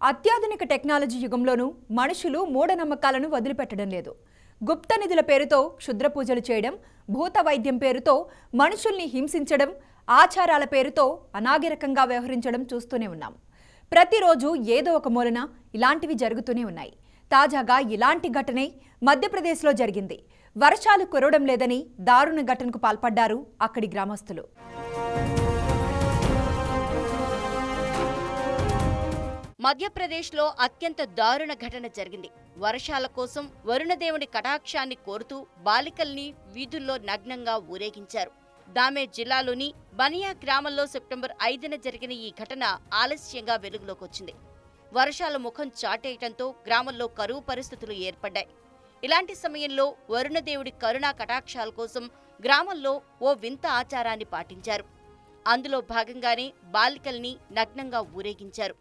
అత్యాధునిక టెక్నాలజీ యుగంలోనూ మనుషులు మూఢనమ్మకాలను వదిలిపెట్టడం లేదు గుప్త నిధుల పేరుతో క్షుద్ర పూజలు చేయడం భూత వైద్యం పేరుతో మనుషుల్ని హింసించడం ఆచారాల పేరుతో అనాగరికంగా వ్యవహరించడం చూస్తూనే ఉన్నాం ప్రతిరోజు ఏదో ఒక మూలన ఇలాంటివి జరుగుతూనే ఉన్నాయి తాజాగా ఇలాంటి ఘటనే మధ్యప్రదేశ్లో జరిగింది వర్షాలు కురవడం లేదని దారుణ ఘటనకు పాల్పడ్డారు అక్కడి గ్రామస్తులు మధ్యప్రదేశ్లో అత్యంత దారుణ ఘటన జరిగింది వర్షాల కోసం వరుణదేవుని కటాక్షాన్ని కోరుతూ బాలికల్ని వీధుల్లో నగ్నంగా ఊరేగించారు దామే జిల్లాలోని బనియా గ్రామంలో సెప్టెంబర్ ఐదున జరిగిన ఈ ఘటన ఆలస్యంగా వెలుగులోకి వచ్చింది వర్షాల ముఖం చాటేయటంతో గ్రామంలో కరువు పరిస్థితులు ఏర్పడ్డాయి ఇలాంటి సమయంలో వరుణదేవుడి కరుణా కటాక్షాల కోసం గ్రామంలో ఓ వింత ఆచారాన్ని పాటించారు అందులో భాగంగానే బాలికల్ని నగ్నంగా ఊరేగించారు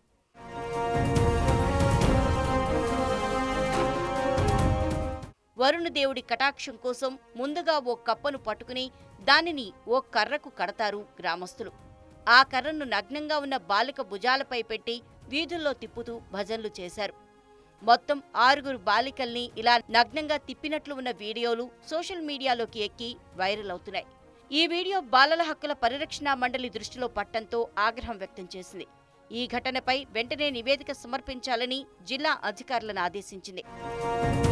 వరుణదేవుడి కటాక్షం కోసం ముందుగా ఓ కప్పను పట్టుకుని దానిని ఓ కర్రకు కడతారు గ్రామస్తులు ఆ కర్రను నగ్నంగా ఉన్న బాలిక భుజాలపై పెట్టి వీధుల్లో తిప్పుతూ భజనలు చేశారు మొత్తం ఆరుగురు బాలికల్ని ఇలా నగ్నంగా తిప్పినట్లు ఉన్న వీడియోలు సోషల్ మీడియాలోకి ఎక్కి వైరల్ అవుతున్నాయి ఈ వీడియో బాలల హక్కుల పరిరక్షణ మండలి దృష్టిలో పట్టంతో ఆగ్రహం వ్యక్తం చేసింది ఈ ఘటనపై వెంటనే నివేదిక సమర్పించాలని జిల్లా అధికారులను ఆదేశించింది